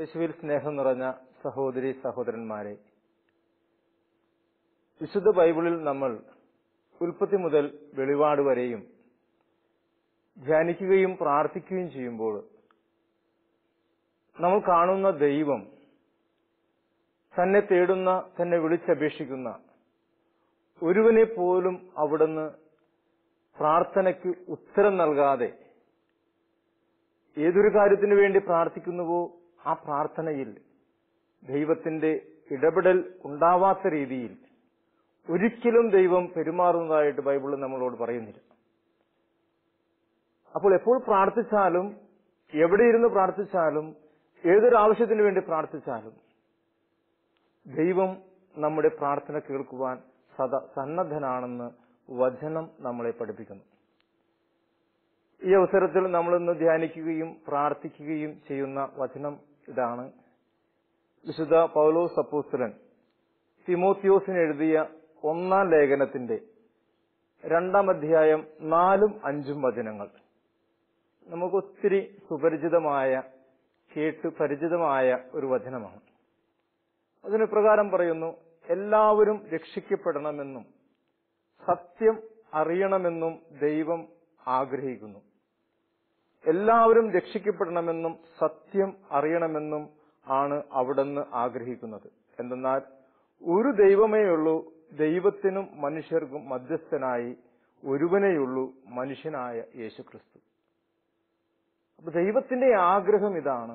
യേശുവിൽ സ്നേഹം നിറഞ്ഞ സഹോദരി സഹോദരന്മാരെ വിശുദ്ധ ബൈബിളിൽ നമ്മൾ ഉൽപ്പത്തി മുതൽ വെളിപാട് വരെയും ധ്യാനിക്കുകയും പ്രാർത്ഥിക്കുകയും ചെയ്യുമ്പോൾ നമ്മൾ കാണുന്ന ദൈവം തന്നെ തേടുന്ന തന്നെ വിളിച്ചപേക്ഷിക്കുന്ന ഒരുവനെ പോലും അവിടുന്ന് പ്രാർത്ഥനയ്ക്ക് ഉത്തരം നൽകാതെ ഏതൊരു കാര്യത്തിനു വേണ്ടി പ്രാർത്ഥിക്കുന്നുവോ ആ പ്രാർത്ഥനയിൽ ദൈവത്തിന്റെ ഇടപെടൽ ഉണ്ടാവാത്ത രീതിയിൽ ഒരിക്കലും ദൈവം പെരുമാറുന്നതായിട്ട് ബൈബിളിൽ നമ്മളോട് പറയുന്നില്ല അപ്പോൾ എപ്പോൾ പ്രാർത്ഥിച്ചാലും എവിടെ ഇരുന്ന് പ്രാർത്ഥിച്ചാലും ഏതൊരു ആവശ്യത്തിന് വേണ്ടി പ്രാർത്ഥിച്ചാലും ദൈവം നമ്മുടെ പ്രാർത്ഥന കേൾക്കുവാൻ സദാ സന്നദ്ധനാണെന്ന് വചനം നമ്മളെ പഠിപ്പിക്കുന്നു ഈ അവസരത്തിൽ നമ്മളിന്ന് ധ്യാനിക്കുകയും പ്രാർത്ഥിക്കുകയും ചെയ്യുന്ന വചനം ഇതാണ് വിശുദ്ധ പൗലോസ് അപ്പോസ്തലൻ തിമോത്യോസിന് എഴുതിയ ഒന്നാം ലേഖനത്തിന്റെ രണ്ടാം അധ്യായം നാലും അഞ്ചും വചനങ്ങൾ നമുക്ക് ഒത്തിരി സുപരിചിതമായ കേട്ട് പരിചിതമായ ഒരു വചനമാണ് അതിന് പ്രകാരം പറയുന്നു എല്ലാവരും രക്ഷിക്കപ്പെടണമെന്നും സത്യം അറിയണമെന്നും ദൈവം ആഗ്രഹിക്കുന്നു എല്ലാവരും രക്ഷിക്കപ്പെടണമെന്നും സത്യം അറിയണമെന്നും ആണ് അവിടുന്ന് ആഗ്രഹിക്കുന്നത് എന്തെന്നാൽ ഒരു ദൈവമേയുള്ളൂ ദൈവത്തിനും മനുഷ്യർക്കും മധ്യസ്ഥനായി ഒരുവനേയുള്ളൂ മനുഷ്യനായ യേശുക്രിസ്തു അപ്പൊ ദൈവത്തിന്റെ ആഗ്രഹം ഇതാണ്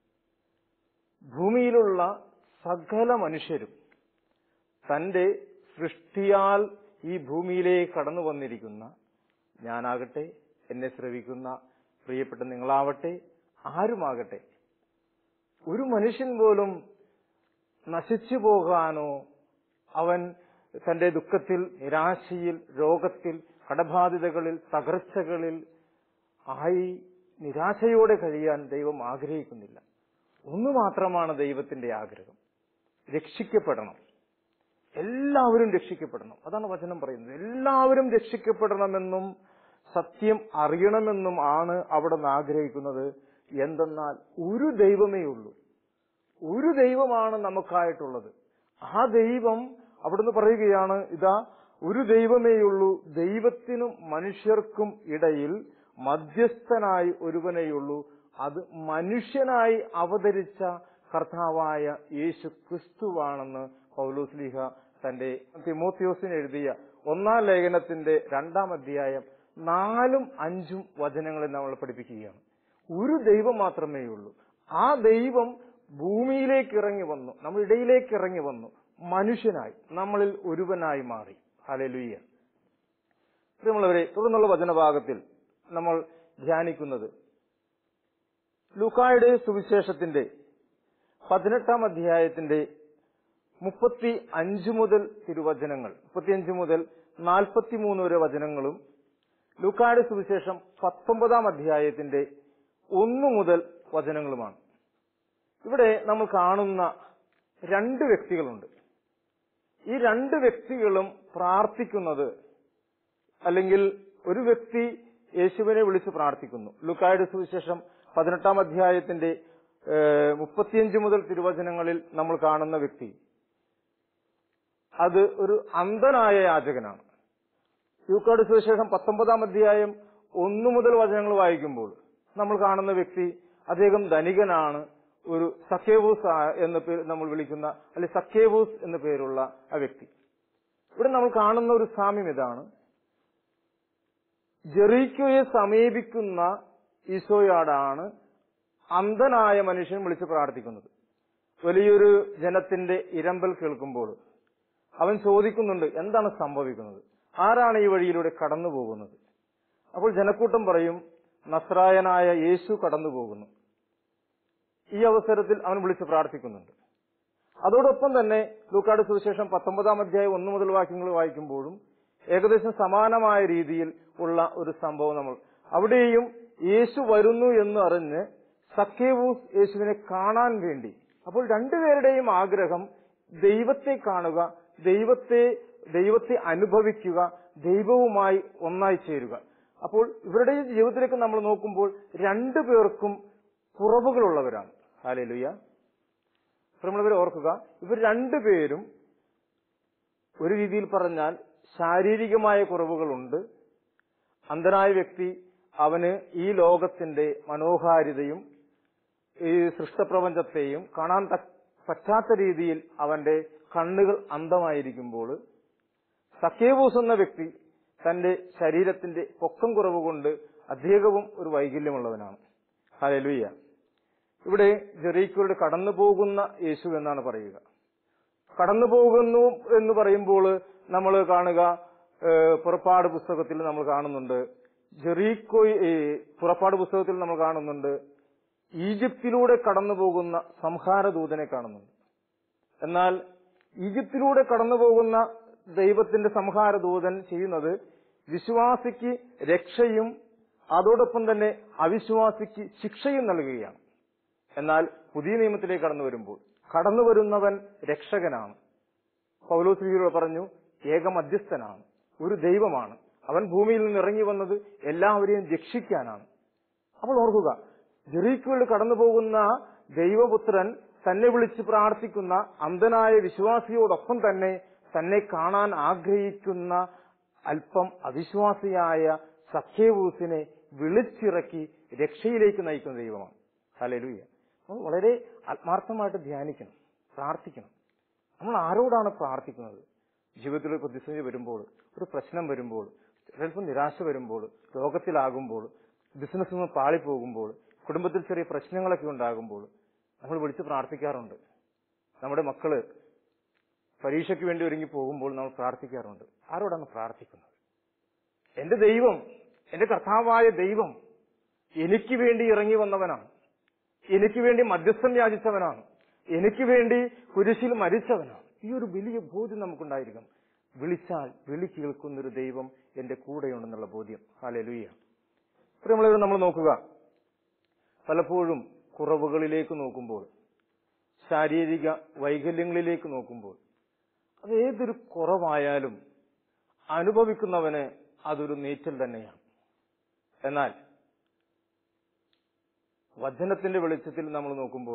ഭൂമിയിലുള്ള സകല മനുഷ്യരും തന്റെ സൃഷ്ടിയാൽ ഈ ഭൂമിയിലേക്ക് കടന്നു വന്നിരിക്കുന്ന ഞാനാകട്ടെ എന്നെ ശ്രവിക്കുന്ന പ്രിയപ്പെട്ട നിങ്ങളാവട്ടെ ആരുമാകട്ടെ ഒരു മനുഷ്യൻ പോലും നശിച്ചു പോകാനോ അവൻ തന്റെ ദുഃഖത്തിൽ നിരാശയിൽ രോഗത്തിൽ കടബാധിതകളിൽ തകർച്ചകളിൽ ആയി നിരാശയോടെ കഴിയാൻ ദൈവം ആഗ്രഹിക്കുന്നില്ല ഒന്നു മാത്രമാണ് ദൈവത്തിന്റെ ആഗ്രഹം രക്ഷിക്കപ്പെടണം എല്ലാവരും രക്ഷിക്കപ്പെടണം അതാണ് വചനം പറയുന്നത് എല്ലാവരും രക്ഷിക്കപ്പെടണമെന്നും സത്യം അറിയണമെന്നും ആണ് അവിടെ നിന്ന് ആഗ്രഹിക്കുന്നത് എന്തെന്നാൽ ഒരു ദൈവമേ ഉള്ളൂ ഒരു ദൈവമാണ് നമുക്കായിട്ടുള്ളത് ആ ദൈവം അവിടുന്ന് പറയുകയാണ് ഇതാ ഒരു ദൈവമേയുള്ളൂ ദൈവത്തിനും മനുഷ്യർക്കും ഇടയിൽ മധ്യസ്ഥനായി ഒരുവനേയുള്ളൂ അത് മനുഷ്യനായി അവതരിച്ച കർത്താവായ യേശു ക്രിസ്തുവാണെന്ന് പൗലോസ്ലിഹ തന്റെ തിമോത്യോസിന് എഴുതിയ ഒന്നാം ലേഖനത്തിന്റെ രണ്ടാം അധ്യായം നാലും അഞ്ചും വചനങ്ങളെ നമ്മൾ പഠിപ്പിക്കുകയാണ് ഒരു ദൈവം മാത്രമേ ഉള്ളൂ ആ ദൈവം ഭൂമിയിലേക്ക് ഇറങ്ങി വന്നു നമ്മുടെ ഇടയിലേക്ക് ഇറങ്ങി വന്നു മനുഷ്യനായി നമ്മളിൽ ഒരുവനായി മാറി ഹലലുയ്യ പ്രിയമുള്ളവരെ തുടർന്നുള്ള വചനഭാഗത്തിൽ നമ്മൾ ധ്യാനിക്കുന്നത് ലൂക്കായുടെ സുവിശേഷത്തിന്റെ പതിനെട്ടാം അധ്യായത്തിന്റെ മുപ്പത്തി അഞ്ച് മുതൽ തിരുവചനങ്ങൾ മുപ്പത്തിയഞ്ച് മുതൽ നാൽപ്പത്തിമൂന്ന് വരെ വചനങ്ങളും ലൂക്കായുടെ സുവിശേഷം പത്തൊമ്പതാം അധ്യായത്തിന്റെ ഒന്നു മുതൽ വചനങ്ങളുമാണ് ഇവിടെ നമ്മൾ കാണുന്ന രണ്ട് വ്യക്തികളുണ്ട് ഈ രണ്ട് വ്യക്തികളും പ്രാർത്ഥിക്കുന്നത് അല്ലെങ്കിൽ ഒരു വ്യക്തി യേശുവിനെ വിളിച്ച് പ്രാർത്ഥിക്കുന്നു ലുക്കായുടെ സുവിശേഷം പതിനെട്ടാം അധ്യായത്തിന്റെ മുപ്പത്തിയഞ്ച് മുതൽ തിരുവചനങ്ങളിൽ നമ്മൾ കാണുന്ന വ്യക്തി അത് ഒരു അന്ധനായ യാചകനാണ് യൂക്കാട് സുവിശേഷം പത്തൊമ്പതാം അധ്യായം ഒന്നു മുതൽ വചനങ്ങൾ വായിക്കുമ്പോൾ നമ്മൾ കാണുന്ന വ്യക്തി അദ്ദേഹം ധനികനാണ് ഒരു സക്കേവൂസ് എന്ന് പേര് നമ്മൾ വിളിക്കുന്ന അല്ലെ സക്കേവൂസ് എന്ന പേരുള്ള ആ വ്യക്തി ഇവിടെ നമ്മൾ കാണുന്ന ഒരു സാമ്യം ഇതാണ് ജെറീക്കോയെ സമീപിക്കുന്ന ഈശോയോടാണ് അന്ധനായ മനുഷ്യൻ വിളിച്ച് പ്രാർത്ഥിക്കുന്നത് വലിയൊരു ജനത്തിന്റെ ഇരമ്പൽ കേൾക്കുമ്പോൾ അവൻ ചോദിക്കുന്നുണ്ട് എന്താണ് സംഭവിക്കുന്നത് ആരാണ് ഈ വഴിയിലൂടെ കടന്നു പോകുന്നത് അപ്പോൾ ജനക്കൂട്ടം പറയും നസ്രായനായ യേശു കടന്നു പോകുന്നു ഈ അവസരത്തിൽ അവൻ വിളിച്ച് പ്രാർത്ഥിക്കുന്നുണ്ട് അതോടൊപ്പം തന്നെ ലൂക്കാട് സുവിശേഷം പത്തൊമ്പതാം അധ്യായം ഒന്നു മുതൽ വാക്യങ്ങൾ വായിക്കുമ്പോഴും ഏകദേശം സമാനമായ രീതിയിൽ ഉള്ള ഒരു സംഭവം നമ്മൾ അവിടെയും യേശു വരുന്നു എന്ന് അറിഞ്ഞ് സക്കേവൂസ് യേശുവിനെ കാണാൻ വേണ്ടി അപ്പോൾ രണ്ടുപേരുടെയും ആഗ്രഹം ദൈവത്തെ കാണുക ദൈവത്തെ ദൈവത്തെ അനുഭവിക്കുക ദൈവവുമായി ഒന്നായി ചേരുക അപ്പോൾ ഇവരുടെ ജീവിതത്തിലേക്ക് നമ്മൾ നോക്കുമ്പോൾ രണ്ടു പേർക്കും കുറവുകളുള്ളവരാണ് ഹാലലുയ നമ്മളിവർ ഓർക്കുക ഇവർ രണ്ടുപേരും ഒരു രീതിയിൽ പറഞ്ഞാൽ ശാരീരികമായ കുറവുകളുണ്ട് അന്ധനായ വ്യക്തി അവന് ഈ ലോകത്തിന്റെ മനോഹാരിതയും ഈ സൃഷ്ടപ്രപഞ്ചത്തെയും കാണാൻ തക്ക പറ്റാത്ത രീതിയിൽ അവന്റെ കണ്ണുകൾ അന്ധമായിരിക്കുമ്പോൾ സക്കേവൂസ് എന്ന വ്യക്തി തന്റെ ശരീരത്തിന്റെ പൊക്കം കുറവ് കൊണ്ട് അധികവും ഒരു വൈകല്യമുള്ളവനാണ് ഹലലുയ്യ ഇവിടെ ജെറീക്കോയുടെ കടന്നു പോകുന്ന യേശു എന്നാണ് പറയുക കടന്നു പോകുന്നു എന്ന് പറയുമ്പോൾ നമ്മൾ കാണുക ഏഹ്, പുറപ്പാട് പുസ്തകത്തിൽ നമ്മൾ കാണുന്നുണ്ട് ജെറീക്കോ ഈ പുറപ്പാട് പുസ്തകത്തിൽ നമ്മൾ കാണുന്നുണ്ട് ഈജിപ്തിലൂടെ കടന്നു പോകുന്ന സംഹാരദൂതനെ കാണുന്നുണ്ട് എന്നാൽ ഈജിപ്തിലൂടെ കടന്നു പോകുന്ന ദൈവത്തിന്റെ സംഹാരദൂതൻ ചെയ്യുന്നത് വിശ്വാസിക്ക് രക്ഷയും അതോടൊപ്പം തന്നെ അവിശ്വാസിക്ക് ശിക്ഷയും നൽകുകയാണ് എന്നാൽ പുതിയ നിയമത്തിലേക്ക് കടന്നു വരുമ്പോൾ കടന്നു വരുന്നവൻ രക്ഷകനാണ് പൗലോസ്ലിയോട് പറഞ്ഞു ഏകമധ്യസ്ഥനാണ് ഒരു ദൈവമാണ് അവൻ ഭൂമിയിൽ നിന്ന് ഇറങ്ങി വന്നത് എല്ലാവരെയും രക്ഷിക്കാനാണ് അപ്പോൾ ഓർക്കുക ജെറീക്കോയിൽ കടന്നു പോകുന്ന ദൈവപുത്രൻ തന്നെ വിളിച്ച് പ്രാർത്ഥിക്കുന്ന അന്ധനായ വിശ്വാസിയോടൊപ്പം തന്നെ തന്നെ കാണാൻ ആഗ്രഹിക്കുന്ന അല്പം അവിശ്വാസിയായ സഖ്യവൂസിനെ വിളിച്ചിറക്കി രക്ഷയിലേക്ക് നയിക്കുന്ന ദൈവമാണ് ഹലലുയ്യ നമ്മൾ വളരെ ആത്മാർത്ഥമായിട്ട് ധ്യാനിക്കണം പ്രാർത്ഥിക്കണം നമ്മൾ ആരോടാണ് പ്രാർത്ഥിക്കുന്നത് ജീവിതത്തിൽ ഒരു പ്രതിസന്ധി വരുമ്പോൾ ഒരു പ്രശ്നം വരുമ്പോൾ ചിലപ്പോൾ നിരാശ വരുമ്പോൾ രോഗത്തിലാകുമ്പോൾ ബിസിനസ് നിന്ന് പാളിപ്പോകുമ്പോൾ കുടുംബത്തിൽ ചെറിയ പ്രശ്നങ്ങളൊക്കെ ഉണ്ടാകുമ്പോൾ നമ്മൾ വിളിച്ച് പ്രാർത്ഥിക്കാറുണ്ട് നമ്മുടെ മക്കള് പരീക്ഷയ്ക്ക് വേണ്ടി ഒരുങ്ങി പോകുമ്പോൾ നമ്മൾ പ്രാർത്ഥിക്കാറുണ്ട് ആരോടാണ് പ്രാർത്ഥിക്കുന്നത് എന്റെ ദൈവം എന്റെ കർത്താവായ ദൈവം എനിക്ക് വേണ്ടി ഇറങ്ങി വന്നവനാണ് എനിക്ക് വേണ്ടി മധ്യസ്ഥം യാചിച്ചവനാണ് എനിക്ക് വേണ്ടി കുരിശിൽ മരിച്ചവനാണ് ഈ ഒരു വലിയ ബോധ്യം നമുക്കുണ്ടായിരിക്കണം വിളിച്ചാൽ വിളി കേൾക്കുന്നൊരു ദൈവം എന്റെ കൂടെയുണ്ടെന്നുള്ള ബോധ്യം ഹാലലുയ്യ പ്രിയമുള്ളവർ നമ്മൾ നോക്കുക പലപ്പോഴും കുറവുകളിലേക്ക് നോക്കുമ്പോൾ ശാരീരിക വൈകല്യങ്ങളിലേക്ക് നോക്കുമ്പോൾ അത് ഏതൊരു കുറവായാലും അനുഭവിക്കുന്നവന് അതൊരു നീറ്റൽ തന്നെയാണ് എന്നാൽ വചനത്തിന്റെ വെളിച്ചത്തിൽ നമ്മൾ നോക്കുമ്പോൾ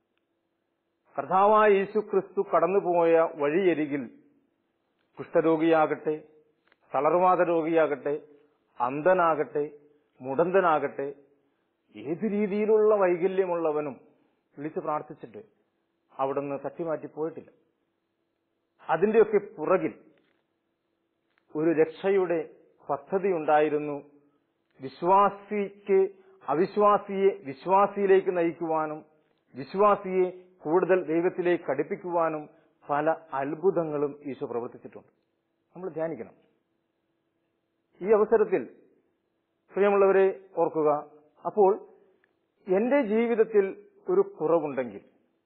കർത്താവായ യേശു ക്രിസ്തു കടന്നുപോയ വഴിയരികിൽ കുഷ്ഠരോഗിയാകട്ടെ തളർവാദ രോഗിയാകട്ടെ അന്ധനാകട്ടെ മുടന്തനാകട്ടെ ഏത് രീതിയിലുള്ള വൈകല്യമുള്ളവനും വിളിച്ച് പ്രാർത്ഥിച്ചിട്ട് അവിടുന്ന് തട്ടിമാറ്റി പോയിട്ടില്ല അതിന്റെയൊക്കെ പുറകിൽ ഒരു രക്ഷയുടെ പദ്ധതി ഉണ്ടായിരുന്നു വിശ്വാസിക്ക് അവിശ്വാസിയെ വിശ്വാസിയിലേക്ക് നയിക്കുവാനും വിശ്വാസിയെ കൂടുതൽ ദൈവത്തിലേക്ക് അടുപ്പിക്കുവാനും പല അത്ഭുതങ്ങളും ഈശോ പ്രവർത്തിച്ചിട്ടുണ്ട് നമ്മൾ ധ്യാനിക്കണം ഈ അവസരത്തിൽ പ്രിയമുള്ളവരെ ഓർക്കുക അപ്പോൾ എന്റെ ജീവിതത്തിൽ ഒരു കുറവുണ്ടെങ്കിൽ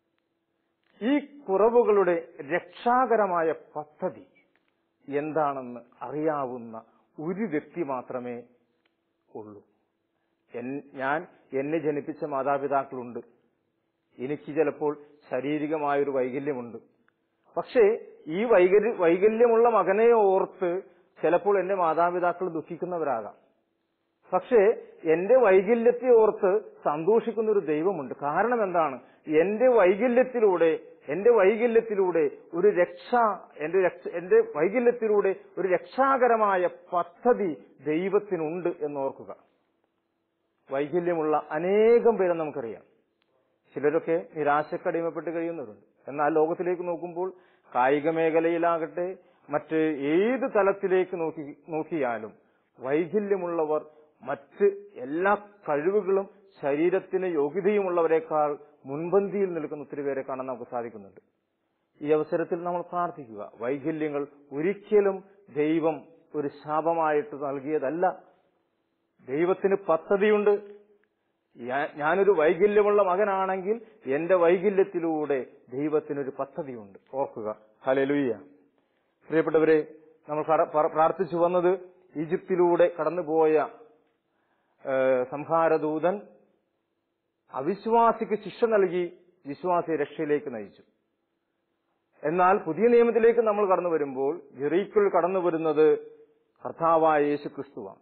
ഈ കുറവുകളുടെ രക്ഷാകരമായ പദ്ധതി എന്താണെന്ന് അറിയാവുന്ന ഒരു വ്യക്തി മാത്രമേ ഉള്ളൂ എൻ- ഞാൻ എന്നെ ജനിപ്പിച്ച മാതാപിതാക്കളുണ്ട് എനിക്ക് ചിലപ്പോൾ ശാരീരികമായൊരു വൈകല്യമുണ്ട് പക്ഷേ ഈ വൈകല്യ വൈകല്യമുള്ള മകനെ ഓർത്ത് ചിലപ്പോൾ എന്റെ മാതാപിതാക്കൾ ദുഃഖിക്കുന്നവരാകാം പക്ഷേ എന്റെ വൈകല്യത്തെ ഓർത്ത് സന്തോഷിക്കുന്ന ഒരു ദൈവമുണ്ട് കാരണം എന്താണ് എന്റെ വൈകല്യത്തിലൂടെ എന്റെ വൈകല്യത്തിലൂടെ ഒരു രക്ഷ എന്റെ രക്ഷ എന്റെ വൈകല്യത്തിലൂടെ ഒരു രക്ഷാകരമായ പദ്ധതി ദൈവത്തിനുണ്ട് എന്നോർക്കുക വൈകല്യമുള്ള അനേകം പേരെ നമുക്കറിയാം ചിലരൊക്കെ നിരാശക്കടിമപ്പെട്ട് കഴിയുന്നവരുണ്ട് എന്നാൽ ലോകത്തിലേക്ക് നോക്കുമ്പോൾ കായിക മേഖലയിലാകട്ടെ മറ്റ് ഏത് തലത്തിലേക്ക് നോക്കി നോക്കിയാലും വൈകല്യമുള്ളവർ മറ്റ് എല്ലാ കഴിവുകളും ശരീരത്തിന് യോഗ്യതയുമുള്ളവരെക്കാൾ മുൻപന്തിയിൽ നിൽക്കുന്ന ഒത്തിരി പേരെ കാണാൻ നമുക്ക് സാധിക്കുന്നുണ്ട് ഈ അവസരത്തിൽ നമ്മൾ പ്രാർത്ഥിക്കുക വൈകല്യങ്ങൾ ഒരിക്കലും ദൈവം ഒരു ശാപമായിട്ട് നൽകിയതല്ല ദൈവത്തിന് പദ്ധതിയുണ്ട് ഞാ- ഞാനൊരു വൈകല്യമുള്ള മകനാണെങ്കിൽ എന്റെ വൈകല്യത്തിലൂടെ ദൈവത്തിനൊരു പദ്ധതിയുണ്ട് ഓർക്കുക ഹലലുയ്യ പ്രിയപ്പെട്ടവരെ നമ്മൾ പ്ര- പ്ര- പ്രാർത്ഥിച്ചു വന്നത് ഈജിപ്തിലൂടെ കടന്നുപോയ ഏഹ്, സംഹാരദൂതൻ അവിശ്വാസിക്ക് ശിക്ഷ നൽകി വിശ്വാസിയെ രക്ഷയിലേക്ക് നയിച്ചു എന്നാൽ പുതിയ നിയമത്തിലേക്ക് നമ്മൾ കടന്നു വരുമ്പോൾ ജെറീക്കിൽ കടന്നു വരുന്നത് കർത്താവായ യേശു ക്രിസ്തുവാണ്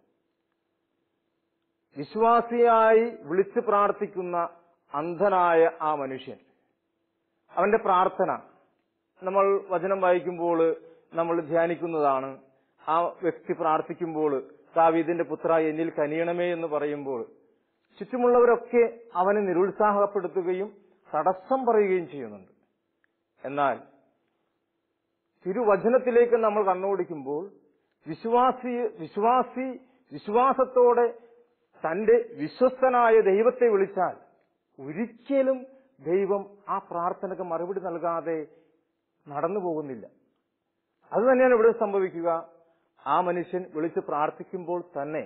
വിശ്വാസിയായി വിളിച്ചു പ്രാർത്ഥിക്കുന്ന അന്ധനായ ആ മനുഷ്യൻ അവന്റെ പ്രാർത്ഥന നമ്മൾ വചനം വായിക്കുമ്പോൾ നമ്മൾ ധ്യാനിക്കുന്നതാണ് ആ വ്യക്തി പ്രാർത്ഥിക്കുമ്പോൾ ദാവീദിന്റെ പുത്ര എന്നിൽ കനിയണമേ എന്ന് പറയുമ്പോൾ ചുറ്റുമുള്ളവരൊക്കെ അവനെ നിരുത്സാഹപ്പെടുത്തുകയും തടസ്സം പറയുകയും ചെയ്യുന്നുണ്ട് എന്നാൽ തിരുവചനത്തിലേക്ക് നമ്മൾ കണ്ണോടിക്കുമ്പോൾ വിശ്വാസി വിശ്വാസി വിശ്വാസത്തോടെ തന്റെ വിശ്വസ്തനായ ദൈവത്തെ വിളിച്ചാൽ ഒരിക്കലും ദൈവം ആ പ്രാർത്ഥനക്ക് മറുപടി നൽകാതെ നടന്നു പോകുന്നില്ല അത് തന്നെയാണ് ഇവിടെ സംഭവിക്കുക ആ മനുഷ്യൻ വിളിച്ച് പ്രാർത്ഥിക്കുമ്പോൾ തന്നെ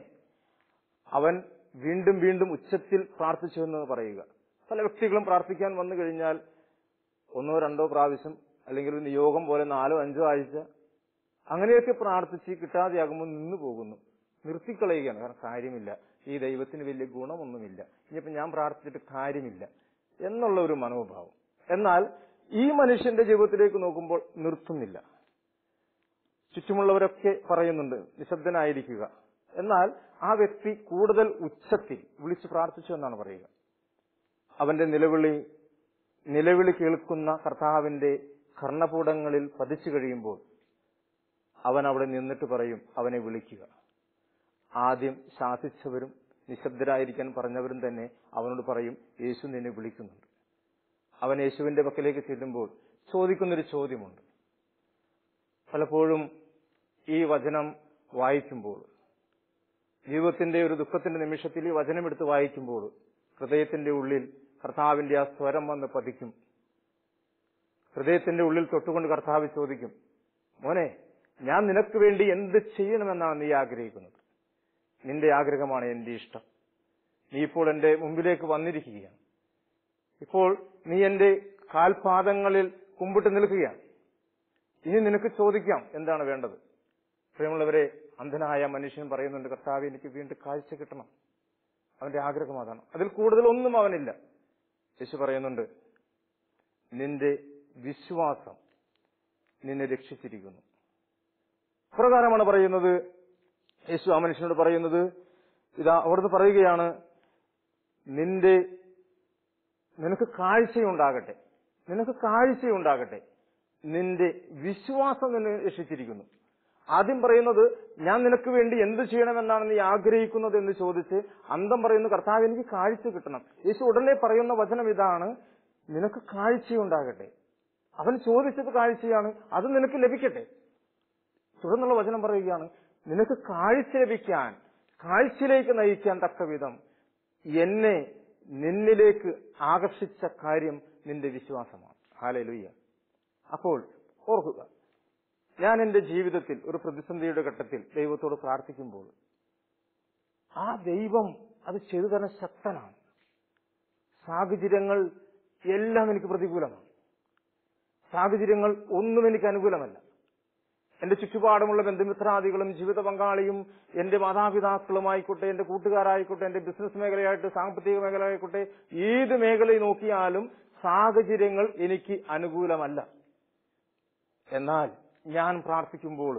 അവൻ വീണ്ടും വീണ്ടും ഉച്ചത്തിൽ പ്രാർത്ഥിച്ചു എന്ന് പറയുക പല വ്യക്തികളും പ്രാർത്ഥിക്കാൻ വന്നു കഴിഞ്ഞാൽ ഒന്നോ രണ്ടോ പ്രാവശ്യം അല്ലെങ്കിൽ ഒരു നിയോഗം പോലെ നാലോ അഞ്ചോ ആഴ്ച അങ്ങനെയൊക്കെ പ്രാർത്ഥിച്ച് കിട്ടാതെയാകുമ്പോൾ നിന്നു പോകുന്നു നിർത്തിക്കളയുകയാണ് കാരണം കാര്യമില്ല ഈ ദൈവത്തിന് വലിയ ഗുണമൊന്നുമില്ല ഇനിയിപ്പോ ഞാൻ പ്രാർത്ഥിച്ചിട്ട് കാര്യമില്ല എന്നുള്ള ഒരു മനോഭാവം എന്നാൽ ഈ മനുഷ്യന്റെ ജീവിതത്തിലേക്ക് നോക്കുമ്പോൾ നിർത്തുന്നില്ല ചുറ്റുമുള്ളവരൊക്കെ പറയുന്നുണ്ട് നിശബ്ദനായിരിക്കുക എന്നാൽ ആ വ്യക്തി കൂടുതൽ ഉച്ചത്തിൽ വിളിച്ചു പ്രാർത്ഥിച്ചു എന്നാണ് പറയുക അവന്റെ നിലവിളി നിലവിളി കേൾക്കുന്ന കർത്താവിന്റെ കർണപൂടങ്ങളിൽ പതിച്ചു കഴിയുമ്പോൾ അവൻ അവിടെ നിന്നിട്ട് പറയും അവനെ വിളിക്കുക ആദ്യം ശാസിച്ചവരും നിശബ്ദരായിരിക്കാൻ പറഞ്ഞവരും തന്നെ അവനോട് പറയും യേശു നിന്നെ വിളിക്കുന്നുണ്ട് അവൻ യേശുവിന്റെ പക്കലേക്ക് ചെല്ലുമ്പോൾ ചോദിക്കുന്നൊരു ചോദ്യമുണ്ട് പലപ്പോഴും ഈ വചനം വായിക്കുമ്പോൾ ജീവിതത്തിന്റെ ഒരു ദുഃഖത്തിന്റെ നിമിഷത്തിൽ ഈ വചനം എടുത്ത് വായിക്കുമ്പോൾ ഹൃദയത്തിന്റെ ഉള്ളിൽ കർത്താവിന്റെ ആ സ്വരം വന്ന് പതിക്കും ഹൃദയത്തിന്റെ ഉള്ളിൽ തൊട്ടുകൊണ്ട് കർത്താവ് ചോദിക്കും മോനെ ഞാൻ നിനക്ക് വേണ്ടി എന്ത് ചെയ്യണമെന്നാണ് നീ ആഗ്രഹിക്കുന്നത് നിന്റെ ആഗ്രഹമാണ് എന്റെ ഇഷ്ടം നീ ഇപ്പോൾ എന്റെ മുമ്പിലേക്ക് വന്നിരിക്കുകയാണ് ഇപ്പോൾ നീ എന്റെ കാൽപാദങ്ങളിൽ കുമ്പിട്ട് നിൽക്കുകയാണ് ഇനി നിനക്ക് ചോദിക്കാം എന്താണ് വേണ്ടത് പ്രിയമുള്ളവരെ അന്ധനായ മനുഷ്യൻ പറയുന്നുണ്ട് കർത്താവ് എനിക്ക് വീണ്ടും കാഴ്ച കിട്ടണം അവന്റെ ആഗ്രഹം അതാണ് അതിൽ കൂടുതൽ ഒന്നും അവനില്ല യേശു പറയുന്നുണ്ട് നിന്റെ വിശ്വാസം നിന്നെ രക്ഷിച്ചിരിക്കുന്നു പ്രകാരമാണ് പറയുന്നത് യേശു ആ മനുഷ്യനോട് പറയുന്നത് ഇതാ അവിടുന്ന് പറയുകയാണ് നിന്റെ നിനക്ക് കാഴ്ചയുണ്ടാകട്ടെ നിനക്ക് കാഴ്ചയുണ്ടാകട്ടെ നിന്റെ വിശ്വാസം നിന്നെ രക്ഷിച്ചിരിക്കുന്നു ആദ്യം പറയുന്നത് ഞാൻ നിനക്ക് വേണ്ടി എന്ത് ചെയ്യണമെന്നാണ് നീ ആഗ്രഹിക്കുന്നത് എന്ന് ചോദിച്ച് അന്തം പറയുന്നു കർത്താവ് എനിക്ക് കാഴ്ച കിട്ടണം യേശു ഉടനെ പറയുന്ന വചനം ഇതാണ് നിനക്ക് കാഴ്ചയുണ്ടാകട്ടെ അവൻ ചോദിച്ചത് കാഴ്ചയാണ് അത് നിനക്ക് ലഭിക്കട്ടെ തുടർന്നുള്ള വചനം പറയുകയാണ് നിനക്ക് കാഴ്ച ലഭിക്കാൻ കാഴ്ചയിലേക്ക് നയിക്കാൻ തക്ക വിധം എന്നെ നിന്നിലേക്ക് ആകർഷിച്ച കാര്യം നിന്റെ വിശ്വാസമാണ് ഹാലലുയ്യ അപ്പോൾ ഓർക്കുക ഞാൻ എന്റെ ജീവിതത്തിൽ ഒരു പ്രതിസന്ധിയുടെ ഘട്ടത്തിൽ ദൈവത്തോട് പ്രാർത്ഥിക്കുമ്പോൾ ആ ദൈവം അത് ചെയ്തു തരാൻ ശക്തനാണ് സാഹചര്യങ്ങൾ എല്ലാം എനിക്ക് പ്രതികൂലമാണ് സാഹചര്യങ്ങൾ ഒന്നും എനിക്ക് അനുകൂലമല്ല എന്റെ ചുറ്റുപാടുമുള്ള ബന്ധുമിത്രാദികളും ജീവിത പങ്കാളിയും എന്റെ മാതാപിതാക്കളുമായിക്കോട്ടെ എന്റെ കൂട്ടുകാരായിക്കോട്ടെ എന്റെ ബിസിനസ് മേഖലയായിട്ട് സാമ്പത്തിക മേഖലയായിക്കോട്ടെ ഏത് മേഖലയിൽ നോക്കിയാലും സാഹചര്യങ്ങൾ എനിക്ക് അനുകൂലമല്ല എന്നാൽ ഞാൻ പ്രാർത്ഥിക്കുമ്പോൾ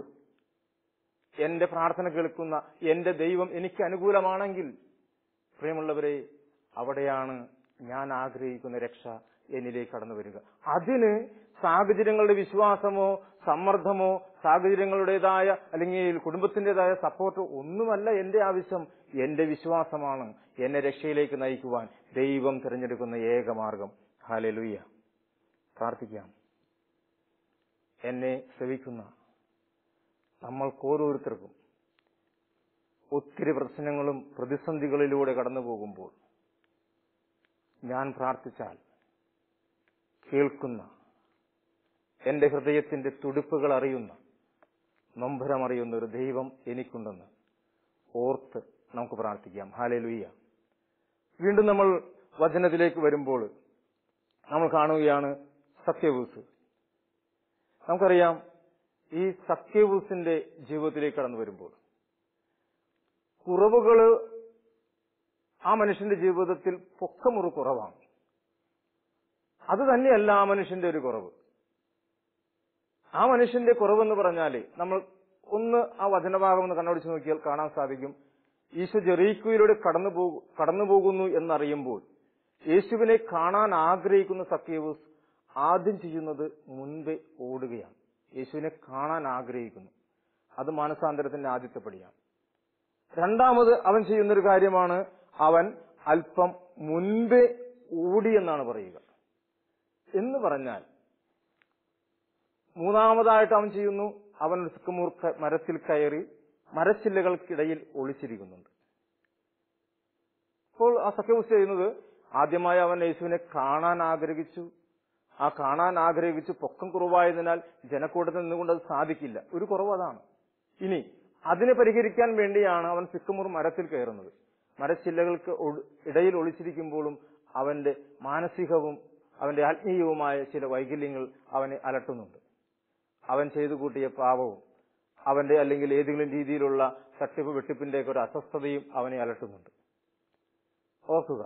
എന്റെ പ്രാർത്ഥന കേൾക്കുന്ന എന്റെ ദൈവം എനിക്ക് അനുകൂലമാണെങ്കിൽ പ്രിയമുള്ളവരെ അവിടെയാണ് ഞാൻ ആഗ്രഹിക്കുന്ന രക്ഷ എന്നിലേക്ക് കടന്നു വരിക അതിന് സാഹചര്യങ്ങളുടെ വിശ്വാസമോ സമ്മർദ്ദമോ സാഹചര്യങ്ങളുടേതായ അല്ലെങ്കിൽ കുടുംബത്തിന്റേതായ സപ്പോർട്ട് ഒന്നുമല്ല എന്റെ ആവശ്യം എന്റെ വിശ്വാസമാണ് എന്നെ രക്ഷയിലേക്ക് നയിക്കുവാൻ ദൈവം തിരഞ്ഞെടുക്കുന്ന ഏക മാർഗം ഹാലലുയ്യ പ്രാർത്ഥിക്കാം എന്നെ ശ്രവിക്കുന്ന നമ്മൾക്ക് ഓരോരുത്തർക്കും ഒത്തിരി പ്രശ്നങ്ങളും പ്രതിസന്ധികളിലൂടെ കടന്നു പോകുമ്പോൾ ഞാൻ പ്രാർത്ഥിച്ചാൽ കേൾക്കുന്ന എന്റെ ഹൃദയത്തിന്റെ തുടിപ്പുകൾ അറിയുന്ന നൊമ്പരമറിയുന്ന ഒരു ദൈവം എനിക്കുണ്ടെന്ന് ഓർത്ത് നമുക്ക് പ്രാർത്ഥിക്കാം ഹാലലുയ്യ വീണ്ടും നമ്മൾ വചനത്തിലേക്ക് വരുമ്പോൾ നമ്മൾ കാണുകയാണ് സത്യവൂസ് നമുക്കറിയാം ഈ സത്യവൂസിന്റെ ജീവിതത്തിലേക്ക് കടന്നു വരുമ്പോൾ കുറവുകള് ആ മനുഷ്യന്റെ ജീവിതത്തിൽ പൊക്കമുറു കുറവാണ് അത് തന്നെയല്ല ആ മനുഷ്യന്റെ ഒരു കുറവ് ആ മനുഷ്യന്റെ കുറവെന്ന് പറഞ്ഞാല് നമ്മൾ ഒന്ന് ആ വചനഭാഗം ഒന്ന് കണ്ണോടിച്ച് നോക്കിയാൽ കാണാൻ സാധിക്കും ഈശോ ജെറീക്കോയിലൂടെ കടന്നു പോകു കടന്നു പോകുന്നു എന്നറിയുമ്പോൾ യേശുവിനെ കാണാൻ ആഗ്രഹിക്കുന്ന സത്യവൂസ് ആദ്യം ചെയ്യുന്നത് മുൻപേ ഓടുകയാണ് യേശുവിനെ കാണാൻ ആഗ്രഹിക്കുന്നു അത് മാനസാന്തരത്തിന്റെ ആദ്യത്തെ പടിയാണ് രണ്ടാമത് അവൻ ചെയ്യുന്നൊരു കാര്യമാണ് അവൻ അല്പം മുൻപേ ഓടി എന്നാണ് പറയുക എന്ന് പറഞ്ഞാൽ മൂന്നാമതായിട്ട് അവൻ ചെയ്യുന്നു അവൻ ഒരു സിക്കമൂർ ക- മരത്തിൽ കയറി മരച്ചില്ലകൾക്കിടയിൽ ഒളിച്ചിരിക്കുന്നുണ്ട് അപ്പോൾ ആ സഖ്യബുസ് ചെയ്യുന്നത് ആദ്യമായി അവൻ യേശുവിനെ കാണാൻ ആഗ്രഹിച്ചു ആ കാണാൻ ആഗ്രഹിച്ചു പൊക്കം കുറവായതിനാൽ ജനക്കൂട്ടത്തിൽ നിന്നുകൊണ്ട് അത് സാധിക്കില്ല ഒരു കുറവ് അതാണ് ഇനി അതിനെ പരിഹരിക്കാൻ വേണ്ടിയാണ് അവൻ സിക്കമൂർ മരത്തിൽ കയറുന്നത് മരച്ചില്ലകൾക്ക് ഒഴു- ഇടയിൽ ഒളിച്ചിരിക്കുമ്പോഴും അവന്റെ മാനസികവും അവന്റെ ആത്മീയവുമായ ചില വൈകല്യങ്ങൾ അവനെ അലട്ടുന്നുണ്ട് അവൻ ചെയ്തു കൂട്ടിയ പാപവും അവന്റെ അല്ലെങ്കിൽ ഏതെങ്കിലും രീതിയിലുള്ള തട്ടിപ്പ് വെട്ടിപ്പിന്റെ ഒക്കെ ഒരു അസ്വസ്ഥതയും അവനെ അലട്ടുന്നുണ്ട് ഓർക്കുക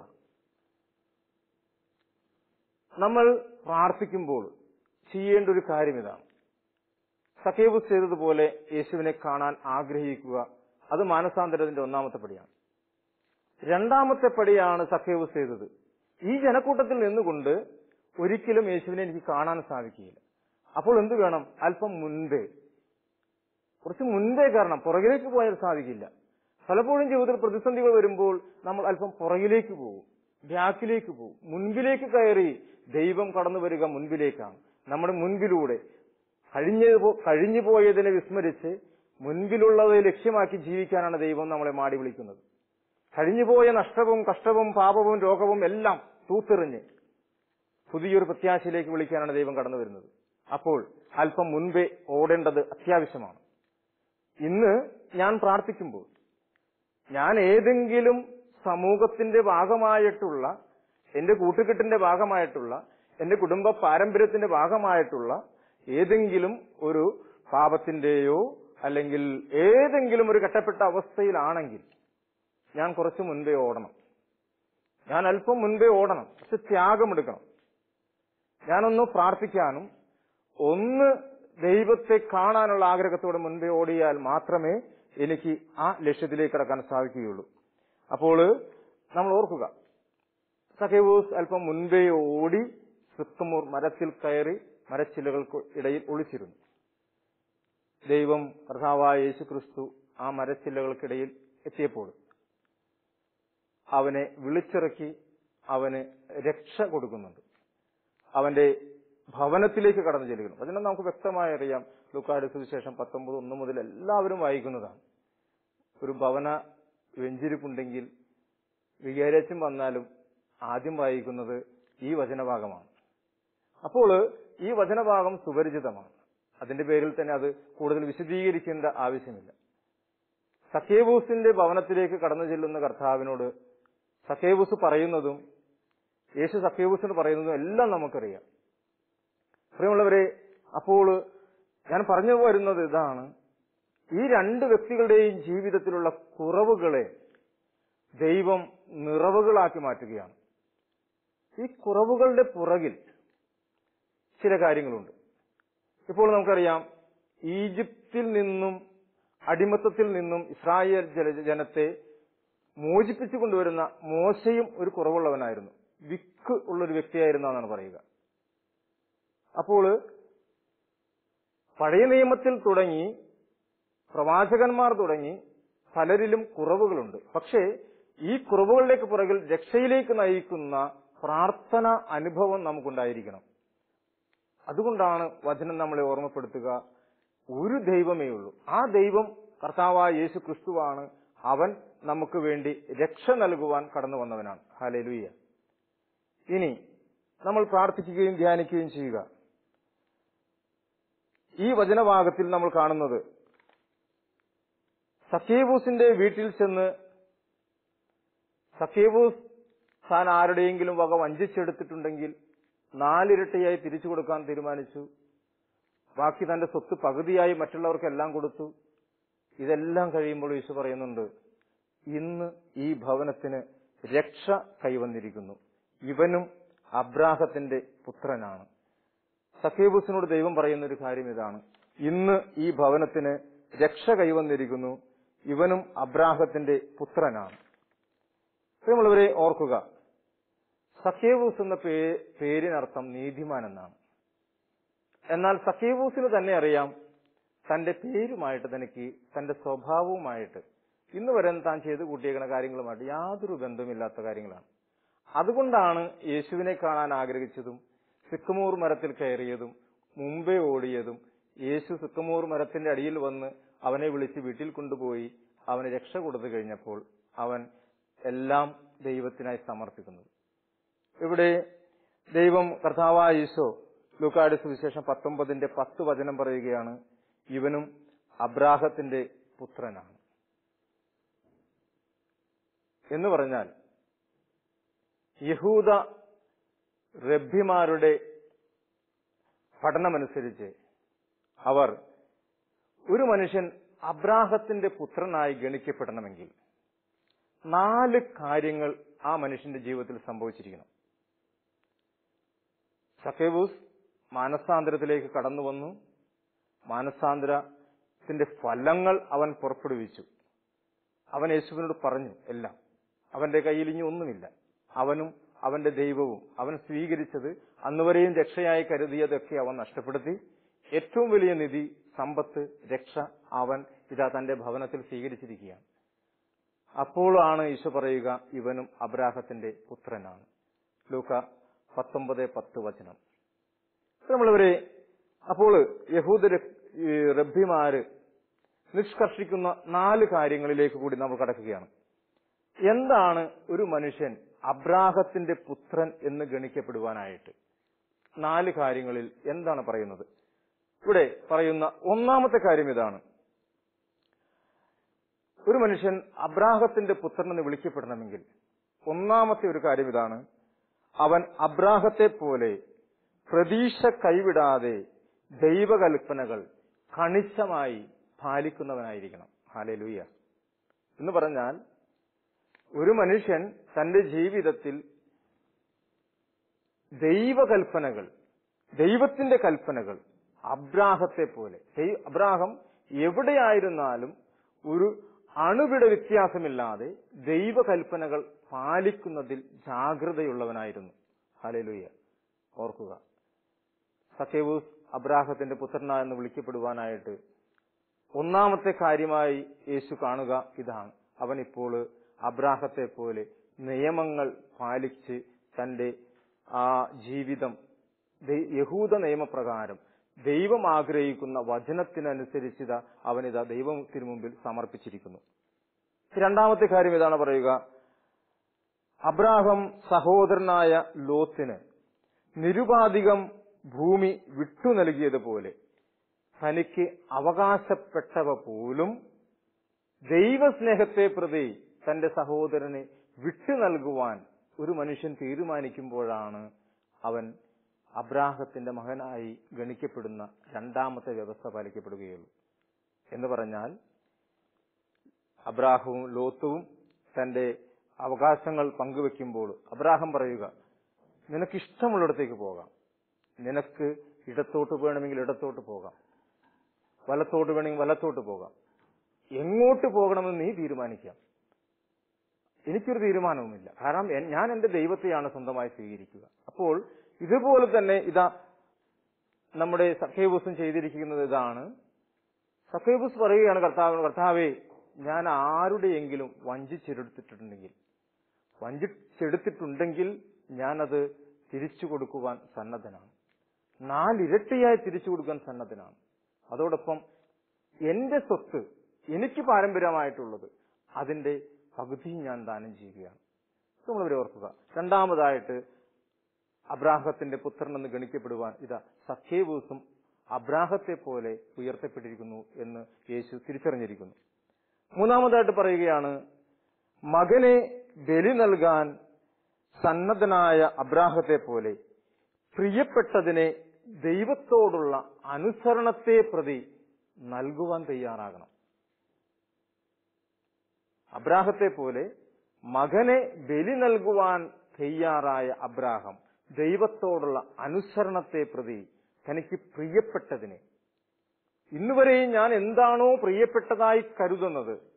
നമ്മൾ പ്രാർത്ഥിക്കുമ്പോൾ ചെയ്യേണ്ട ഒരു കാര്യം ഇതാണ് സഖേബുസ് ചെയ്തതുപോലെ യേശുവിനെ കാണാൻ ആഗ്രഹിക്കുക അത് മാനസാന്തരത്തിന്റെ ഒന്നാമത്തെ പടിയാണ് രണ്ടാമത്തെ പടിയാണ് സഖേബുസ് ചെയ്തത് ഈ ജനക്കൂട്ടത്തിൽ നിന്നുകൊണ്ട് ഒരിക്കലും യേശുവിനെ എനിക്ക് കാണാൻ സാധിക്കുകയില്ല അപ്പോൾ എന്ത് വേണം അല്പം മുൻപേ കുറച്ച് മുൻപേ കാരണം പുറകിലേക്ക് പോയാൽ സാധിക്കില്ല പലപ്പോഴും ജീവിതത്തിൽ പ്രതിസന്ധികൾ വരുമ്പോൾ നമ്മൾ അല്പം പുറകിലേക്ക് പോകും ബാക്കിലേക്ക് പോകും മുൻപിലേക്ക് കയറി ദൈവം കടന്നു വരിക മുൻപിലേക്കാണ് നമ്മുടെ മുൻപിലൂടെ കഴിഞ്ഞു പോ- കഴിഞ്ഞു പോയതിനെ വിസ്മരിച്ച് മുൻപിലുള്ളത് ലക്ഷ്യമാക്കി ജീവിക്കാനാണ് ദൈവം നമ്മളെ മാടി വിളിക്കുന്നത് കഴിഞ്ഞുപോയ നഷ്ടവും കഷ്ടവും പാപവും രോഗവും എല്ലാം തൂത്തെറിഞ്ഞ് പുതിയൊരു പ്രത്യാശയിലേക്ക് വിളിക്കാനാണ് ദൈവം കടന്നു വരുന്നത് അപ്പോൾ അല്പം മുൻപേ ഓടേണ്ടത് അത്യാവശ്യമാണ് ഇന്ന് ഞാൻ പ്രാർത്ഥിക്കുമ്പോൾ ഞാൻ ഏതെങ്കിലും സമൂഹത്തിന്റെ ഭാഗമായിട്ടുള്ള എന്റെ കൂട്ടുകെട്ടിന്റെ ഭാഗമായിട്ടുള്ള എന്റെ കുടുംബ പാരമ്പര്യത്തിന്റെ ഭാഗമായിട്ടുള്ള ഏതെങ്കിലും ഒരു പാപത്തിന്റെയോ അല്ലെങ്കിൽ ഏതെങ്കിലും ഒരു കെട്ടപ്പെട്ട അവസ്ഥയിലാണെങ്കിൽ ഞാൻ കുറച്ച് മുൻപേ ഓടണം ഞാൻ അല്പം മുൻപേ ഓടണം കുറച്ച് ത്യാഗമെടുക്കണം ഞാനൊന്ന് പ്രാർത്ഥിക്കാനും ഒന്ന് ദൈവത്തെ കാണാനുള്ള ആഗ്രഹത്തോടെ മുൻപേ ഓടിയാൽ മാത്രമേ എനിക്ക് ആ ലക്ഷ്യത്തിലേക്ക് കടക്കാൻ സാധിക്കുകയുള്ളൂ അപ്പോൾ നമ്മൾ ഓർക്കുക സഖേവൂസ് അല്പം മുൻപേ ഓടി സിക്കമൂർ മരത്തിൽ കയറി മരച്ചില്ലകൾക്ക് ഇടയിൽ ഒളിച്ചിരുന്നു ദൈവം കർത്താവായ യേശു ക്രിസ്തു ആ മരച്ചില്ലകൾക്കിടയിൽ എത്തിയപ്പോൾ അവനെ വിളിച്ചിറക്കി അവന് രക്ഷ കൊടുക്കുന്നുണ്ട് അവന്റെ ഭവനത്തിലേക്ക് കടന്നു ചെല്ലുന്നു അതിനെ നമുക്ക് വ്യക്തമായി അറിയാം ലൂക്കാട് സുവിശേഷം പത്തൊമ്പത് ഒന്ന് മുതൽ എല്ലാവരും വായിക്കുന്നതാണ് ഒരു ഭവന വെഞ്ചിരിപ്പുണ്ടെങ്കിൽ വികാരച്ചും വന്നാലും ആദ്യം വായിക്കുന്നത് ഈ വചനഭാഗമാണ് അപ്പോൾ ഈ വചനഭാഗം സുപരിചിതമാണ് അതിന്റെ പേരിൽ തന്നെ അത് കൂടുതൽ വിശദീകരിക്കേണ്ട ആവശ്യമില്ല സഖേബൂസിന്റെ ഭവനത്തിലേക്ക് കടന്നു ചെല്ലുന്ന കർത്താവിനോട് സഖേബൂസ് പറയുന്നതും യേശു സഖേബൂസിന് പറയുന്നതും എല്ലാം നമുക്കറിയാം പ്രിയമുള്ളവരെ അപ്പോൾ ഞാൻ പറഞ്ഞു വരുന്നത് ഇതാണ് ഈ രണ്ട് വ്യക്തികളുടെയും ജീവിതത്തിലുള്ള കുറവുകളെ ദൈവം നിറവുകളാക്കി മാറ്റുകയാണ് ഈ കുറവുകളുടെ പുറകിൽ ചില കാര്യങ്ങളുണ്ട് ഇപ്പോൾ നമുക്കറിയാം ഈജിപ്തിൽ നിന്നും അടിമത്തത്തിൽ നിന്നും ഇസ്രായേൽ ജന- ജനത്തെ മോചിപ്പിച്ചു കൊണ്ടുവരുന്ന മോശയും ഒരു കുറവുള്ളവനായിരുന്നു വിക്ക് ഉള്ളൊരു വ്യക്തിയായിരുന്നു എന്നാണ് പറയുക അപ്പോൾ പഴയ നിയമത്തിൽ തുടങ്ങി പ്രവാചകന്മാർ തുടങ്ങി പലരിലും കുറവുകളുണ്ട് പക്ഷേ ഈ കുറവുകളിലേക്ക് പുറകിൽ രക്ഷയിലേക്ക് നയിക്കുന്ന പ്രാർത്ഥന അനുഭവം നമുക്കുണ്ടായിരിക്കണം അതുകൊണ്ടാണ് വചനം നമ്മളെ ഓർമ്മപ്പെടുത്തുക ഒരു ദൈവമേ ഉള്ളൂ ആ ദൈവം കർത്താവായ യേശു ക്രിസ്തുവാണ് അവൻ നമുക്ക് വേണ്ടി രക്ഷ നൽകുവാൻ കടന്നു വന്നവനാണ് ഹാലലുയ്യ ഇനി നമ്മൾ പ്രാർത്ഥിക്കുകയും ധ്യാനിക്കുകയും ചെയ്യുക ഈ വചനഭാഗത്തിൽ നമ്മൾ കാണുന്നത് സഖേബൂസിന്റെ വീട്ടിൽ ചെന്ന് സഖേബൂസ് താൻ ആരുടെയെങ്കിലും വക വഞ്ചിച്ചെടുത്തിട്ടുണ്ടെങ്കിൽ നാലിരട്ടിയായി തിരിച്ചു കൊടുക്കാൻ തീരുമാനിച്ചു ബാക്കി തന്റെ സ്വത്ത് പകുതിയായി മറ്റുള്ളവർക്കെല്ലാം കൊടുത്തു ഇതെല്ലാം കഴിയുമ്പോൾ യേശു പറയുന്നുണ്ട് ഇന്ന് ഈ ഭവനത്തിന് രക്ഷ കൈവന്നിരിക്കുന്നു ഇവനും അബ്രാഹത്തിന്റെ പുത്രനാണ് സഖേബൂസിനോട് ദൈവം പറയുന്ന ഒരു കാര്യം ഇതാണ് ഇന്ന് ഈ ഭവനത്തിന് രക്ഷ കൈവന്നിരിക്കുന്നു ഇവനും അബ്രാഹത്തിന്റെ പുത്രനാണ് പ്രിയമുള്ളവരെ ഓർക്കുക സഖ്യേവൂസ് എന്ന പേ- പേരിനർത്ഥം നീതിമാൻ എന്നാണ് എന്നാൽ സഖ്യേവൂസിന് തന്നെ അറിയാം തന്റെ പേരുമായിട്ട് തനിക്ക് തന്റെ സ്വഭാവവുമായിട്ട് ഇന്ന് വരെ താൻ ചെയ്തു കൂട്ടിയേക്കുന്ന കാര്യങ്ങളുമായിട്ട് യാതൊരു ബന്ധമില്ലാത്ത കാര്യങ്ങളാണ് അതുകൊണ്ടാണ് യേശുവിനെ കാണാൻ ആഗ്രഹിച്ചതും സിക്കമൂർ മരത്തിൽ കയറിയതും മുമ്പേ ഓടിയതും യേശു സിക്കമൂർ മരത്തിന്റെ അടിയിൽ വന്ന് അവനെ വിളിച്ച് വീട്ടിൽ കൊണ്ടുപോയി അവന് രക്ഷ കൊടുത്തു കഴിഞ്ഞപ്പോൾ അവൻ എല്ലാം ദൈവത്തിനായി സമർപ്പിക്കുന്നത് ഇവിടെ ദൈവം കർത്താവായ ഈശോ ലൂക്കായുടെ സുവിശേഷം പത്തൊമ്പതിന്റെ പത്ത് വചനം പറയുകയാണ് ഇവനും അബ്രാഹത്തിന്റെ പുത്രനാണ് എന്ന് പറഞ്ഞാൽ യഹൂദ റബ്ബിമാരുടെ പഠനമനുസരിച്ച് അവർ ഒരു മനുഷ്യൻ അബ്രാഹത്തിന്റെ പുത്രനായി ഗണിക്കപ്പെടണമെങ്കിൽ നാല് കാര്യങ്ങൾ ആ മനുഷ്യന്റെ ജീവിതത്തിൽ സംഭവിച്ചിരിക്കണം സക്കേബൂസ് മാനസാന്തരത്തിലേക്ക് കടന്നു വന്നു മാനസാന്തരത്തിന്റെ ഫലങ്ങൾ അവൻ പുറപ്പെടുവിച്ചു അവൻ യേശുവിനോട് പറഞ്ഞു എല്ലാം അവന്റെ കയ്യിൽ ഇനി ഒന്നുമില്ല അവനും അവന്റെ ദൈവവും അവൻ സ്വീകരിച്ചത് അന്നുവരെയും രക്ഷയായി കരുതിയതൊക്കെ അവൻ നഷ്ടപ്പെടുത്തി ഏറ്റവും വലിയ നിധി സമ്പത്ത് രക്ഷ അവൻ ഇതാ തന്റെ ഭവനത്തിൽ സ്വീകരിച്ചിരിക്കുകയാണ് അപ്പോഴാണ് ഈശോ പറയുക ഇവനും അബ്രാഹത്തിന്റെ പുത്രനാണ് ലൂക്ക പത്തൊമ്പത് പത്ത് വചനം നമ്മളിവരെ അപ്പോൾ യഹൂദ റബ്ബിമാര് നിഷ്കർഷിക്കുന്ന നാല് കാര്യങ്ങളിലേക്ക് കൂടി നമ്മൾ കടക്കുകയാണ് എന്താണ് ഒരു മനുഷ്യൻ അബ്രാഹത്തിന്റെ പുത്രൻ എന്ന് ഗണിക്കപ്പെടുവാനായിട്ട് നാല് കാര്യങ്ങളിൽ എന്താണ് പറയുന്നത് ഇവിടെ പറയുന്ന ഒന്നാമത്തെ കാര്യം ഇതാണ് ഒരു മനുഷ്യൻ അബ്രാഹത്തിന്റെ പുത്രൻ എന്ന് വിളിക്കപ്പെടണമെങ്കിൽ ഒന്നാമത്തെ ഒരു കാര്യം ഇതാണ് അവൻ അബ്രാഹത്തെ പോലെ പ്രതീക്ഷ കൈവിടാതെ ദൈവകൽപ്പനകൾ കണിശമായി പാലിക്കുന്നവനായിരിക്കണം ഹാലലൂയ എന്ന് പറഞ്ഞാൽ ഒരു മനുഷ്യൻ തന്റെ ജീവിതത്തിൽ ദൈവകൽപ്പനകൾ ദൈവത്തിന്റെ കൽപ്പനകൾ അബ്രാഹത്തെ പോലെ ദൈ- അബ്രാഹം എവിടെയായിരുന്നാലും ഒരു അണുവിട വ്യത്യാസമില്ലാതെ ദൈവകൽപ്പനകൾ പാലിക്കുന്നതിൽ ജാഗ്രതയുള്ളവനായിരുന്നു ഹലലുയ ഓർക്കുക സഖേവൂസ് അബ്രാഹത്തിന്റെ പുത്രന എന്ന് വിളിക്കപ്പെടുവാനായിട്ട് ഒന്നാമത്തെ കാര്യമായി യേശു കാണുക ഇതാണ് അവൻ ഇപ്പോൾ അബ്രാഹത്തെ പോലെ നിയമങ്ങൾ പാലിച്ച് തന്റെ ആ ജീവിതം ദൈ- യഹൂദ നിയമപ്രകാരം ദൈവം ആഗ്രഹിക്കുന്ന വചനത്തിനനുസരിച്ച് ഇതാ അവനിതാ ദൈവത്തിന് മുമ്പിൽ സമർപ്പിച്ചിരിക്കുന്നു രണ്ടാമത്തെ കാര്യം ഇതാണ് പറയുക അബ്രാഹം സഹോദരനായ ലോത്തിന് നിരുപാധികം ഭൂമി വിട്ടു നൽകിയതുപോലെ തനിക്ക് അവകാശപ്പെട്ടവ പോലും ദൈവസ്നേഹത്തെ പ്രതി തന്റെ സഹോദരനെ വിട്ടു നൽകുവാൻ ഒരു മനുഷ്യൻ തീരുമാനിക്കുമ്പോഴാണ് അവൻ അബ്രാഹത്തിന്റെ മകനായി ഗണിക്കപ്പെടുന്ന രണ്ടാമത്തെ വ്യവസ്ഥ പാലിക്കപ്പെടുകയുള്ളൂ എന്ന് പറഞ്ഞാൽ അബ്രാഹവും ലോത്തുവും തന്റെ അവകാശങ്ങൾ പങ്കുവെക്കുമ്പോൾ അബ്രാഹം പറയുക നിനക്ക് ഇഷ്ടമുള്ളിടത്തേക്ക് പോകാം നിനക്ക് ഇടത്തോട്ട് വേണമെങ്കിൽ ഇടത്തോട്ട് പോകാം വലത്തോട്ട് വേണമെങ്കിൽ വലത്തോട്ട് പോകാം എങ്ങോട്ട് പോകണമെന്ന് നീ തീരുമാനിക്കാം എനിക്കൊരു തീരുമാനവുമില്ല കാരണം എൻ- ഞാൻ എന്റെ ദൈവത്തെയാണ് സ്വന്തമായി സ്വീകരിക്കുക അപ്പോൾ ഇതുപോലെ തന്നെ ഇതാ നമ്മുടെ സഖേബൂസും ചെയ്തിരിക്കുന്നത് ഇതാണ് സഖേബൂസ് പറയുകയാണ് കർത്താവ് കർത്താവേ ഞാൻ ആരുടെയെങ്കിലും വഞ്ചിച്ചെടുത്തിട്ടുണ്ടെങ്കിൽ വഞ്ചിച്ചെടുത്തിട്ടുണ്ടെങ്കിൽ ഞാനത് തിരിച്ചു കൊടുക്കുവാൻ സന്നദ്ധനാണ് നാലിരട്ടിയായി തിരിച്ചു കൊടുക്കാൻ സന്നദ്ധനാണ് അതോടൊപ്പം എന്റെ സ്വത്ത് എനിക്ക് പാരമ്പര്യമായിട്ടുള്ളത് അതിന്റെ പകുതി ഞാൻ ദാനം ചെയ്യുകയാണ് നമ്മളിവരെ ഓർക്കുക രണ്ടാമതായിട്ട് അബ്രാഹത്തിന്റെ പുത്രൻ എന്ന് ഗണിക്കപ്പെടുവാൻ ഇതാ സഖേവൂസും അബ്രാഹത്തെ പോലെ ഉയർത്തപ്പെട്ടിരിക്കുന്നു എന്ന് യേശു തിരിച്ചറിഞ്ഞിരിക്കുന്നു മൂന്നാമതായിട്ട് പറയുകയാണ് മകനെ ബലി നൽകാൻ സന്നദ്ധനായ അബ്രാഹത്തെ പോലെ പ്രിയപ്പെട്ടതിനെ ദൈവത്തോടുള്ള അനുസരണത്തെ പ്രതി നൽകുവാൻ തയ്യാറാകണം അബ്രാഹത്തെ പോലെ മകനെ ബലി നൽകുവാൻ തയ്യാറായ അബ്രാഹം ദൈവത്തോടുള്ള അനുസരണത്തെ പ്രതി തനിക്ക് പ്രിയപ്പെട്ടതിനെ ഇന്നുവരെയും ഞാൻ എന്താണോ പ്രിയപ്പെട്ടതായി കരുതുന്നത്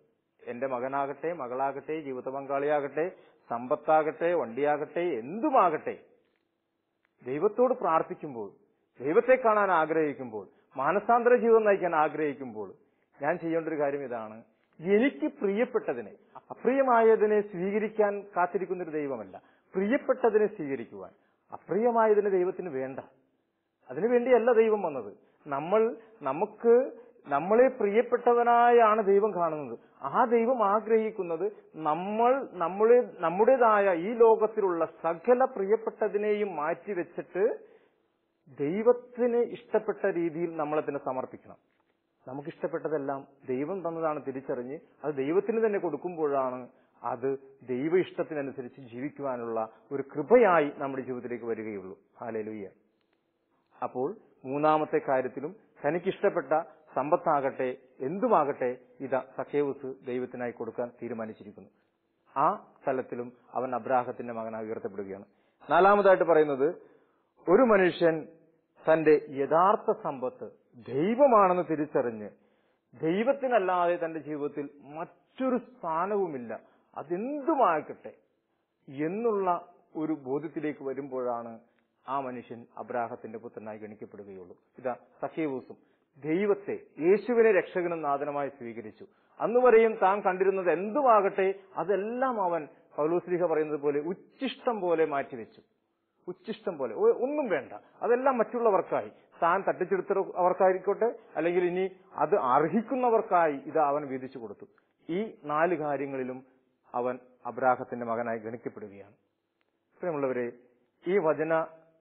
എന്റെ മകനാകട്ടെ മകളാകട്ടെ ജീവിത പങ്കാളിയാകട്ടെ സമ്പത്താകട്ടെ വണ്ടിയാകട്ടെ എന്തുമാകട്ടെ ദൈവത്തോട് പ്രാർത്ഥിക്കുമ്പോൾ ദൈവത്തെ കാണാൻ ആഗ്രഹിക്കുമ്പോൾ മാനസാന്തര ജീവിതം നയിക്കാൻ ആഗ്രഹിക്കുമ്പോൾ ഞാൻ ചെയ്യേണ്ട ഒരു കാര്യം ഇതാണ് എനിക്ക് പ്രിയപ്പെട്ടതിനെ അപ്രിയമായതിനെ സ്വീകരിക്കാൻ കാത്തിരിക്കുന്ന ഒരു ദൈവമല്ല പ്രിയപ്പെട്ടതിനെ സ്വീകരിക്കുവാൻ അപ്രിയമായതിനെ ദൈവത്തിന് വേണ്ട അതിനുവേണ്ടിയല്ല ദൈവം വന്നത് നമ്മൾ നമുക്ക് നമ്മളെ പ്രിയപ്പെട്ടവനായാണ് ദൈവം കാണുന്നത് ആ ദൈവം ആഗ്രഹിക്കുന്നത് നമ്മൾ നമ്മളെ നമ്മുടേതായ ഈ ലോകത്തിലുള്ള സകല പ്രിയപ്പെട്ടതിനെയും മാറ്റിവെച്ചിട്ട് ദൈവത്തിന് ഇഷ്ടപ്പെട്ട രീതിയിൽ നമ്മളതിനെ സമർപ്പിക്കണം നമുക്കിഷ്ടപ്പെട്ടതെല്ലാം ദൈവം തന്നതാണ് തിരിച്ചറിഞ്ഞ് അത് ദൈവത്തിന് തന്നെ കൊടുക്കുമ്പോഴാണ് അത് ദൈവ ഇഷ്ടത്തിനനുസരിച്ച് ജീവിക്കുവാനുള്ള ഒരു കൃപയായി നമ്മുടെ ജീവിതത്തിലേക്ക് വരികയുള്ളൂ ഹാലലുയ്യ അപ്പോൾ മൂന്നാമത്തെ കാര്യത്തിലും തനിക്കിഷ്ടപ്പെട്ട സമ്പത്താകട്ടെ എന്തുമാകട്ടെ ഇതാ സഖേവസ് ദൈവത്തിനായി കൊടുക്കാൻ തീരുമാനിച്ചിരിക്കുന്നു ആ സ്ഥലത്തിലും അവൻ അബ്രാഹത്തിന്റെ മകനായി ഉയർത്തപ്പെടുകയാണ് നാലാമതായിട്ട് പറയുന്നത് ഒരു മനുഷ്യൻ തന്റെ യഥാർത്ഥ സമ്പത്ത് ദൈവമാണെന്ന് തിരിച്ചറിഞ്ഞ് ദൈവത്തിനല്ലാതെ തന്റെ ജീവിതത്തിൽ മറ്റൊരു സ്ഥാനവുമില്ല അതെന്തുമാകട്ടെ എന്നുള്ള ഒരു ബോധ്യത്തിലേക്ക് വരുമ്പോഴാണ് ആ മനുഷ്യൻ അബ്രാഹത്തിന്റെ പുത്രനായി ഗണിക്കപ്പെടുകയുള്ളൂ ഇതാ സഖ്യവൂസും ദൈവത്തെ യേശുവിനെ രക്ഷകനും നാഥനമായി സ്വീകരിച്ചു അന്നുവരെയും താൻ കണ്ടിരുന്നത് എന്തുമാകട്ടെ അതെല്ലാം അവൻ പൗലോസ്ലിഹ പറയുന്നത് പോലെ ഉച്ചിഷ്ടം പോലെ മാറ്റിവെച്ചു ഉച്ചിഷ്ടം പോലെ ഒ- ഒന്നും വേണ്ട അതെല്ലാം മറ്റുള്ളവർക്കായി താൻ തട്ടിച്ചെടുത്തവർക്കായിരിക്കോട്ടെ അല്ലെങ്കിൽ ഇനി അത് അർഹിക്കുന്നവർക്കായി ഇത് അവൻ വീതിച്ചു കൊടുത്തു ഈ നാല് കാര്യങ്ങളിലും അവൻ അബ്രാഹത്തിന്റെ മകനായി ഗണിക്കപ്പെടുകയാണ് പ്രിയമുള്ളവരെ ഈ വചന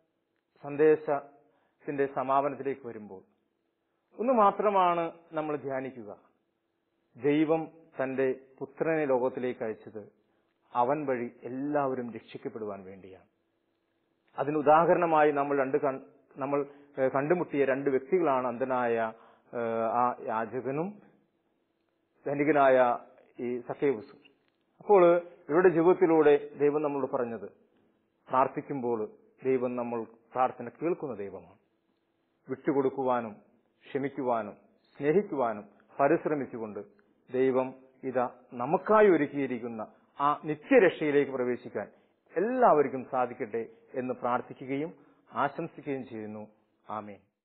സന്ദേശത്തിന്റെ സമാപനത്തിലേക്ക് വരുമ്പോൾ ഒന്ന് മാത്രമാണ് നമ്മൾ ധ്യാനിക്കുക ദൈവം തന്റെ പുത്രനെ ലോകത്തിലേക്ക് അയച്ചത് അവൻ വഴി എല്ലാവരും രക്ഷിക്കപ്പെടുവാൻ വേണ്ടിയാണ് അതിന് ഉദാഹരണമായി നമ്മൾ രണ്ട് കൺ- നമ്മൾ ഏഹ്, കണ്ടുമുട്ടിയ രണ്ട് വ്യക്തികളാണ് അന്ധനായ ഏഹ്, ആ യാചകനും ധനികനായ ഈ സഖേവുസും അപ്പോൾ ഇവരുടെ ജീവിതത്തിലൂടെ ദൈവം നമ്മളോട് പറഞ്ഞത് പ്രാർത്ഥിക്കുമ്പോൾ ദൈവം നമ്മൾ പ്രാർത്ഥന കേൾക്കുന്ന ദൈവമാണ് വിട്ടുകൊടുക്കുവാനും ക്ഷമിക്കുവാനും സ്നേഹിക്കുവാനും പരിശ്രമിച്ചുകൊണ്ട് ദൈവം ഇതാ നമുക്കായി ഒരുക്കിയിരിക്കുന്ന ആ നിത്യരക്ഷയിലേക്ക് പ്രവേശിക്കാൻ എല്ലാവർക്കും സാധിക്കട്ടെ എന്ന് പ്രാർത്ഥിക്കുകയും ആശംസിക്കുകയും ചെയ്യുന്നു ആമേൻ